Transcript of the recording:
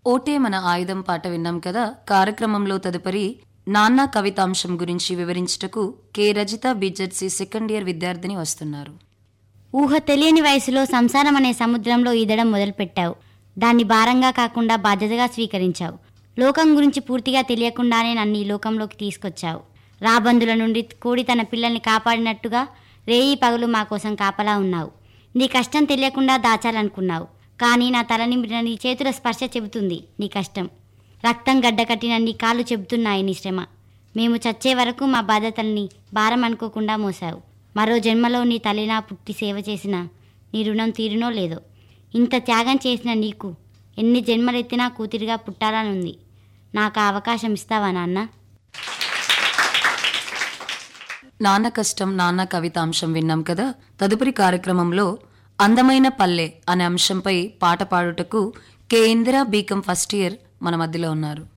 ఓటే మన ఆయుధం పాట విన్నాం కదా కార్యక్రమంలో తదుపరి నాన్న కవితాంశం గురించి వివరించుటకు K Rajitha BZC second year విద్యార్థిని వస్తున్నారు ఊహ తెలియని వయసులో సంసారం అనే సముద్రంలో ఈదడం మొదలుపెట్టావు దాన్ని భారంగా కాకుండా బాధ్యతగా స్వీకరించావు లోకం గురించి పూర్తిగా తెలియకుండానే నన్ను ఈ లోకంలోకి తీసుకొచ్చావు రాబందుల నుండి కోడి తన పిల్లల్ని కాపాడినట్టుగా రేయి పగలు మా కోసం కాపలా ఉన్నావు నీ కష్టం తెలియకుండా దాచాలనుకున్నావు కానీ నా తల నింపిన నీ చేతుల స్పర్శ చెబుతుంది నీ కష్టం రక్తం గడ్డకట్టిన నీ కాళ్ళు చెబుతున్నాయి నీ శ్రమ మేము చచ్చే వరకు మా బాధ్యతల్ని భారం అనుకోకుండా మోసావు మరో జన్మలో నీ తల్లినా పుట్టి సేవ చేసిన నీ రుణం తీరునో లేదో ఇంత త్యాగం చేసిన నీకు ఎన్ని జన్మలెత్తినా కూతురిగా పుట్టాలనుంది నాకు ఆ అవకాశం ఇస్తావా నాన్న నాన్న కష్టం నాన్న కవితాంశం విన్నాం కదా తదుపరి కార్యక్రమంలో అందమైన పల్లె అనే అంశంపై పాట పాడుటకు K Indira BCom first year మన మధ్యలో ఉన్నారు